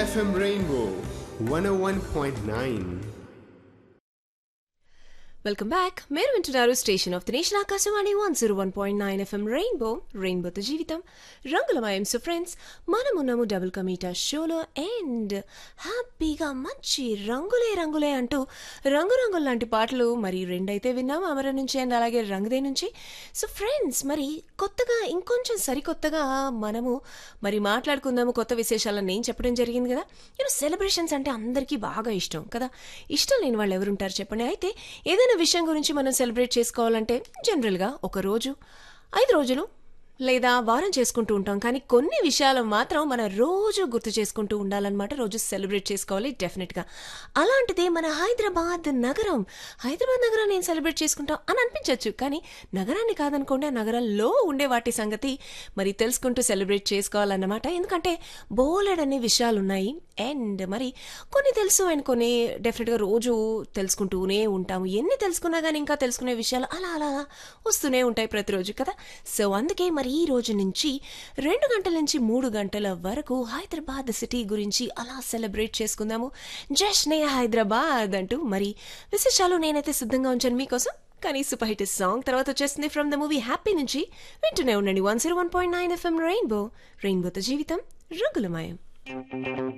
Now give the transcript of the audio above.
FM Rainbow 101.9. Welcome back మీరు వింటున్నారు station of the nation Akashvani one zero one point nine F M rainbow రెయిన్బోతో జీవితం రంగులమయం సో ఫ్రెండ్స్ మనమున్నాము డబుల్ కమీటా షోలో అండ్ హ్యాపీగా మంచి రంగులే రంగులే అంటూ రంగురంగుల లాంటి పాటలు మరి రెండైతే విన్నాము అమర నుంచి అండ్ అలాగే రంగుదే నుంచి సో ఫ్రెండ్స్ మరి కొత్తగా ఇంకొంచెం సరికొత్తగా మనము మరి మాట్లాడుకుందాము కొత్త విశేషాలను నేను చెప్పడం జరిగింది కదా నేను సెలబ్రేషన్స్ అంటే అందరికీ బాగా ఇష్టం కదా ఇష్టం లేని వాళ్ళు ఎవరుంటారు చెప్పండి అయితే ఏదైనా విషయం గురించి మనం సెలబ్రేట్ చేసుకోవాలంటే జనరల్గా ఒక రోజు ఐదు రోజులు లేదా వారం చేసుకుంటూ ఉంటాం కానీ కొన్ని విషయాలు మాత్రం మనం రోజు గుర్తు చేసుకుంటూ ఉండాలన్నమాట రోజు సెలబ్రేట్ చేసుకోవాలి డెఫినెట్గా అలాంటిదే మన హైదరాబాద్ నగరం హైదరాబాద్ నగరం నేను సెలబ్రేట్ చేసుకుంటాం అని అనిపించవచ్చు కానీ నగరాన్ని కాదనుకోండి ఆ నగరంలో ఉండే వాటి సంగతి మరి తెలుసుకుంటూ సెలబ్రేట్ చేసుకోవాలన్నమాట ఎందుకంటే బోలెడన్ని విషయాలు ఉన్నాయి అండ్ మరి కొన్ని తెలుసు అండ్ కొన్ని డెఫినెట్గా రోజు తెలుసుకుంటూనే ఉంటాము ఎన్ని తెలుసుకున్నా కానీ ఇంకా తెలుసుకునే విషయాలు అలా అలా అలా వస్తూనే ఉంటాయి ప్రతిరోజు కదా సో అందుకే మరి ఈ రోజు నుంచి రెండు గంటల నుంచి మూడు గంటల వరకు హైదరాబాద్ సిటీ గురించి అలా సెలబ్రేట్ చేసుకుందాము జష్నే హైదరాబాద్ అంటూ మరి విశేషాలు నేనైతే సిద్ధంగా ఉంచాను మీకోసం కానీ సూపర్ హిట్ సాంగ్ తర్వాత వచ్చేస్తుంది ఫ్రమ్ ద మూవీ హ్యాపీ నుంచి వింటూనే ఉండండి one zero one point nine F M rainbow రెయిన్బోతో జీవితం రంగులమయం